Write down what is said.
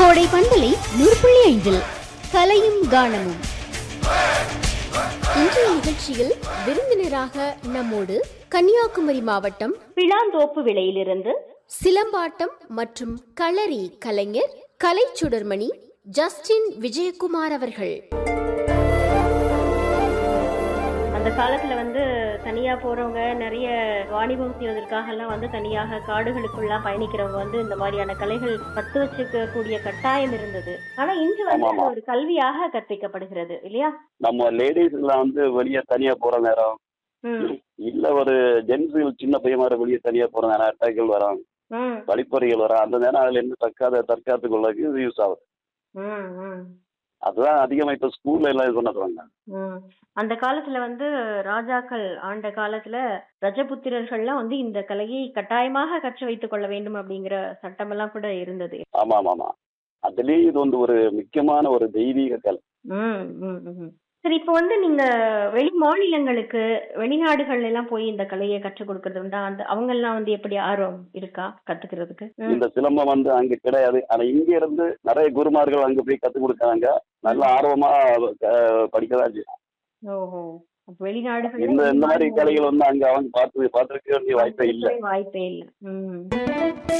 கோடை பண்பலை நூறு புள்ளி ஐந்தில் கலையும் கானமும் இன்றைய நிகழ்ச்சியில் விருந்தினராக நம்மோடு கன்னியாகுமரி மாவட்டம் பிளாந்தோப்பு விலையிலிருந்து சிலம்பாட்டம் மற்றும் களரி கலைஞர் கலைச்சுடர்மணி ஜஸ்டின் விஜயகுமார் அவர்கள் அந்த காலத்துல வந்து தனியா போறவங்க நிறைய வாணிபம் செய்வதற்காக எல்லாம் வந்து தனியாக காடுகளுக்குள்ளாம் பயணிக்கிறவங்க வந்து இந்த மாதிரியான கலைகள் கத்து வச்சுக்க கூடிய கட்டாயம் இருந்தது ஆனா இன்று வந்து ஆமா, அது ஆமா. ஒரு கல்வியாக கற்பிக்கப்படுகிறது இல்லையா நம்ம லேடிஸ்லாம் வந்து வெளியே தனியா போற நேரம் ம் இல்ல ஒரு ஜென்ஸுகள் சின்ன பையன் மாதிரி வெளியே தனியா போற நேரம் அட்டாக்கள் வரும் ம் வழிப்பறிகள் வரும் அந்த நேரம் அதுல இருந்து தற்காத தற்காத்து கொள்ளக்கு இது யூஸ் ஆகுது ம் ம் அதுதான் அதிகமா இப்ப ஸ்கூல்ல எல்லாம் இது பண்ண சொல்றாங்க ம். அந்த காலத்துல வந்து ராஜாக்கள் ஆண்ட காலத்துல ரஜபுத்திரர்கள்லாம் வந்து இந்த கலையை கட்டாயமாக கற்று வைத்துக் கொள்ள வேண்டும் அப்படிங்கிற சட்டமெல்லாம் கூட இருந்தது ஆமா ஆமா ஆமா அதுலயே இது வந்து ஒரு முக்கியமான ஒரு தெய்வீக கலை ம், ம், ம். சரி இப்போ வந்து நீங்க வெளி மாநிலங்களுக்கு வெளிநாடுகள்ல எல்லாம் போய் இந்த கலையை கற்றுக் கொடுக்கறது உண்டா அந்த அவங்க எல்லாம் வந்து எப்படி ஆர்வம் இருக்கா கத்துக்கிறதுக்கு ம். இந்த சிலம்பம் வந்து அங்க கிடையாது ஆனா இங்க இருந்து நிறைய குருமார்கள் அங்க போய் கத்து கொடுக்கறாங்க நல்ல ஆர்வமா அஹ், படிக்கதான் செய்யும். ஓஹோ அப்ப வெளிநாடுகள்ல இந்த இந்த மாதிரி கலைகள் வந்து அங்க அவங்க பார்த்து பார்த்துருக்க வேண்டிய வாய்ப்பே இல்லை வாய்ப்பே இல்லை ம்